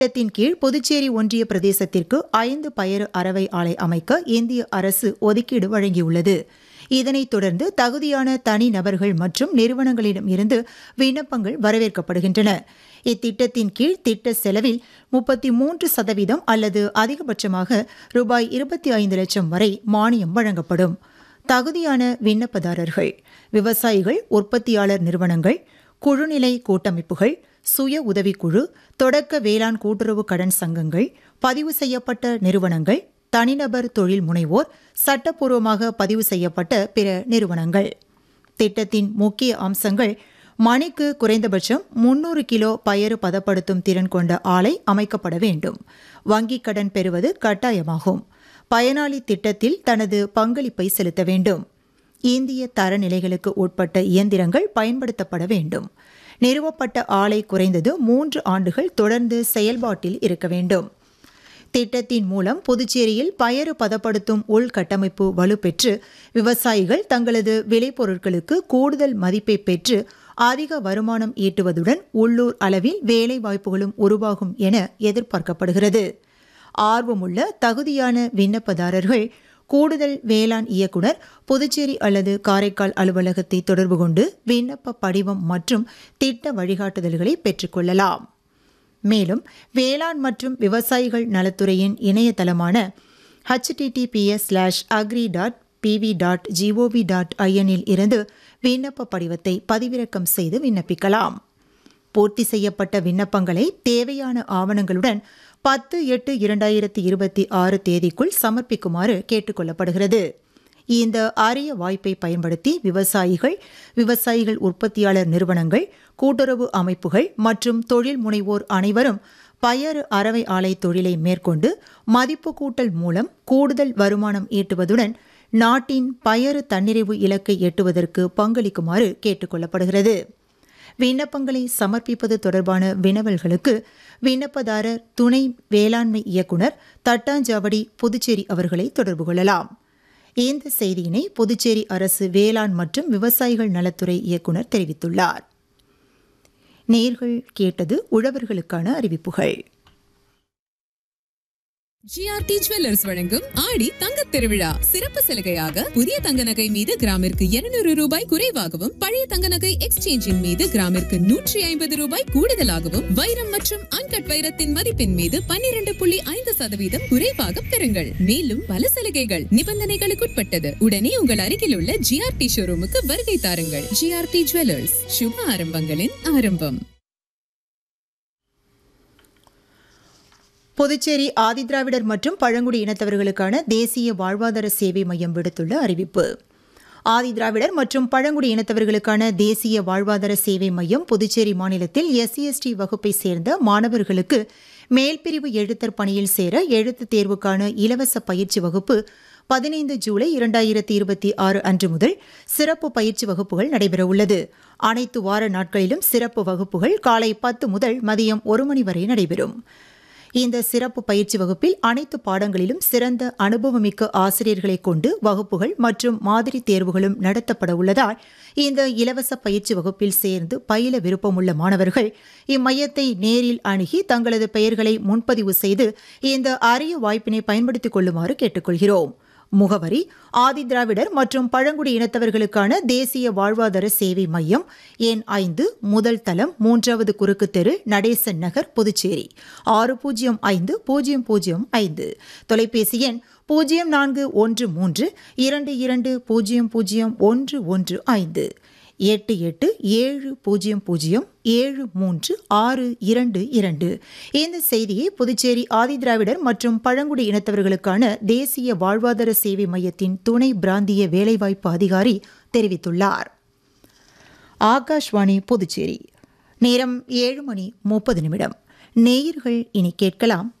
திட்டத்தின் கீழ் புதுச்சேரி ஒன்றிய பிரதேசத்திற்கு ஐந்து பயறு அறவை ஆலை அமைக்க இந்திய அரசு ஒதுக்கீடு வழங்கியுள்ளது இதனைத் தொடர்ந்து தகுதியான தனிநபர்கள் மற்றும் நிறுவனங்களிடம் இருந்து விண்ணப்பங்கள் வரவேற்கப்படுகின்றன இத்திட்டத்தின் கீழ் திட்ட செலவில் முப்பத்தி மூன்று சதவீதம் அல்லது அதிகபட்சமாக ரூபாய் இருபத்தி ஐந்து லட்சம் வரை மானியம் வழங்கப்படும் தகுதியான விண்ணப்பதாரர்கள் விவசாயிகள் உற்பத்தியாளர் நிறுவனங்கள் குழுநிலை கூட்டமைப்புகள் சுய உதவிக்குழு தொடக்க வேளாண் கூட்டுறவு கடன் சங்கங்கள் பதிவு செய்யப்பட்ட நிறுவனங்கள் தனிநபர் தொழில் முனைவோர் சட்டப்பூர்வமாக பதிவு செய்யப்பட்ட பிற நிறுவனங்கள் திட்டத்தின் முக்கிய அம்சங்கள் மணிக்கு குறைந்தபட்சம் முன்னூறு கிலோ பயறு பதப்படுத்தும் திறன் கொண்ட ஆலை அமைக்கப்பட வேண்டும் வங்கிக் கடன் பெறுவது கட்டாயமாகும் பயனாளி திட்டத்தில் தனது பங்களிப்பை செலுத்த வேண்டும் இந்திய தரநிலைகளுக்கு உட்பட்ட இயந்திரங்கள் பயன்படுத்தப்பட வேண்டும் நிறுவப்பட்ட ஆலை குறைந்தது மூன்று ஆண்டுகள் தொடர்ந்து செயல்பாட்டில் இருக்க வேண்டும் திட்டத்தின் மூலம் புதுச்சேரியில் பயறு பதப்படுத்தும் உள்கட்டமைப்பு வலுப்பெற்று விவசாயிகள் தங்களது விளைபொருட்களுக்கு கூடுதல் மதிப்பை பெற்று அதிக வருமானம் ஈட்டுவதுடன் உள்ளூர் அளவில் வேலை வாய்ப்புகளும் உருவாகும் என எதிர்பார்க்கப்படுகிறது ஆர்வமுள்ள தகுதியான விண்ணப்பதாரர்கள் கூடுதல் வேளாண் இயக்குனர் புதுச்சேரி அல்லது காரைக்கால் அலுவலகத்தை தொடர்பு கொண்டு விண்ணப்ப படிவம் மற்றும் திட்ட வழிகாட்டுதல்களை பெற்றுக்கொள்ளலாம் மேலும் வேளாண் மற்றும் விவசாயிகள் நலத்துறையின் இணையதளமான HTTPS slash agri dot PV dot GOV dot ஐஎனில் இருந்து விண்ணப்ப படிவத்தை பதிவிறக்கம் செய்து விண்ணப்பிக்கலாம் பூர்த்தி செய்யப்பட்ட விண்ணப்பங்களை தேவையான ஆவணங்களுடன் பத்து எட்டு இரண்டாயிரத்தி இருபத்தி ஆறு தேதிக்குள் சமர்ப்பிக்குமாறு கேட்டுக்கொள்ளப்படுகிறது இந்த அரிய வாய்ப்பை பயன்படுத்தி விவசாயிகள் விவசாயிகள் உற்பத்தியாளர் நிறுவனங்கள் கூட்டுறவு அமைப்புகள் மற்றும் தொழில் முனைவோர் அனைவரும் பயறு அறவை ஆலை தொழிலை மேற்கொண்டு மதிப்பு கூட்டல் மூலம் கூடுதல் வருமானம் ஈட்டுவதுடன் நாட்டின் பயறு தன்னிறைவு இலக்கை எட்டுவதற்கு பங்களிக்குமாறு கேட்டுக்கொள்ளப்படுகிறது விண்ணப்பங்களை சமர்ப்பிப்பது தொடர்பான வினவல்களுக்கு விண்ணப்பதாரர் துணை வேளாண்மை இயக்குனர் தட்டாஞ்சாவடி புதுச்சேரி அவர்களை தொடர்பு கொள்ளலாம் இந்த செய்தியினை புதுச்சேரி அரசு வேளாண் மற்றும் விவசாயிகள் நலத்துறை இயக்குனர் தெரிவித்துள்ளார் நேர்கள் கேட்டது உழவர்களுக்கான அறிவிப்புகள் ஜிஆர்டி ஜுவல்லர்ஸ் வழங்கும் ஆடி தங்கத் திருவிழா சிறப்பு சலுகையாக புதிய தங்க நகை மீது கிராமிற்கு இருநூறு ரூபாய் குறைவாகவும் பழைய தங்க நகை எக்ஸ்சேஞ்சின் மீது கிராமிற்கு நூற்றி ஐம்பது ரூபாய் கூடுதலாகவும் வைரம் மற்றும் அன்கட் வைரத்தின் மதிப்பின் மீது பன்னிரண்டு புள்ளி ஐந்து சதவீதம் குறைவாக பெறுங்கள் மேலும் பல சலுகைகள் நிபந்தனைகளுக்குட்பட்டது உடனே உங்கள் அருகில் உள்ள ஜிஆர்டி ஷோரூமுக்கு வருகை தாருங்கள் ஜிஆர்டி ஜுவல்லர்ஸ் சுப ஆரம்பங்களின் ஆரம்பம் புதுச்சேரி ஆதிதிராவிடர் மற்றும் பழங்குடி இனத்தவர்களுக்கான தேசிய வாழ்வாதார சேவை மையம் விடுத்துள்ள அறிவிப்பு ஆதிதிராவிடர் மற்றும் பழங்குடி இனத்தவர்களுக்கான தேசிய வாழ்வாதார சேவை மையம் புதுச்சேரி மாநிலத்தில் எஸ்சி எஸ்டி வகுப்பை சேர்ந்த மாணவர்களுக்கு மேல்பிரிவு எழுத்தர் பணியில் சேர எழுத்துத் தேர்வுக்கான இலவச பயிற்சி வகுப்பு பதினைந்து ஜூலை இரண்டாயிரத்தி இருபத்தி ஆறு அன்று முதல் சிறப்பு பயிற்சி வகுப்புகள் நடைபெறவுள்ளது அனைத்து வார நாட்களிலும் சிறப்பு வகுப்புகள் காலை பத்து முதல் மதியம் ஒரு மணி வரை நடைபெறும் இந்த சிறப்பு பயிற்சி வகுப்பில் அனைத்து பாடங்களிலும் சிறந்த அனுபவமிக்க ஆசிரியர்களை கொண்டு வகுப்புகள் மற்றும் மாதிரி தேர்வுகளும் நடத்தப்பட உள்ளதால் இந்த இலவச பயிற்சி வகுப்பில் சேர்ந்து பயில விருப்பமுள்ள மாணவர்கள் இம்மையத்தை நேரில் அணுகி தங்களது பெயர்களை முன்பதிவு செய்து இந்த அரிய வாய்ப்பினை பயன்படுத்திக் கொள்ளுமாறு கேட்டுக்கொள்கிறோம் முகவரி ஆதிதிராவிடர் மற்றும் பழங்குடி இனத்தவர்களுக்கான தேசிய வாழ்வாதார சேவை மையம் எண் ஐந்து முதல் தளம் மூன்றாவது குறுக்கு தெரு நடேசன் நகர் புதுச்சேரி ஆறு பூஜ்ஜியம் ஐந்து பூஜ்ஜியம் பூஜ்ஜியம் ஐந்து தொலைபேசி எண் பூஜ்ஜியம் நான்கு ஒன்று மூன்று இரண்டு இரண்டு பூஜ்ஜியம் பூஜ்ஜியம் ஒன்று ஒன்று ஐந்து எட்டு எட்டு ஏழு பூஜ்ஜியம் பூஜ்ஜியம் ஏழு மூன்று ஆறு இரண்டு இரண்டு இந்த செய்தியை புதுச்சேரி ஆதிதிராவிடர் மற்றும் பழங்குடி இனத்தவர்களுக்கான தேசிய வாழ்வாதார சேவை மையத்தின் துணை பிராந்திய வேலைவாய்ப்பு அதிகாரி தெரிவித்துள்ளார் ஆகாஷ்வாணி புதுச்சேரி நேரம் ஏழு மணி முப்பது நிமிடம் நேயர்கள் இனி கேட்கலாம்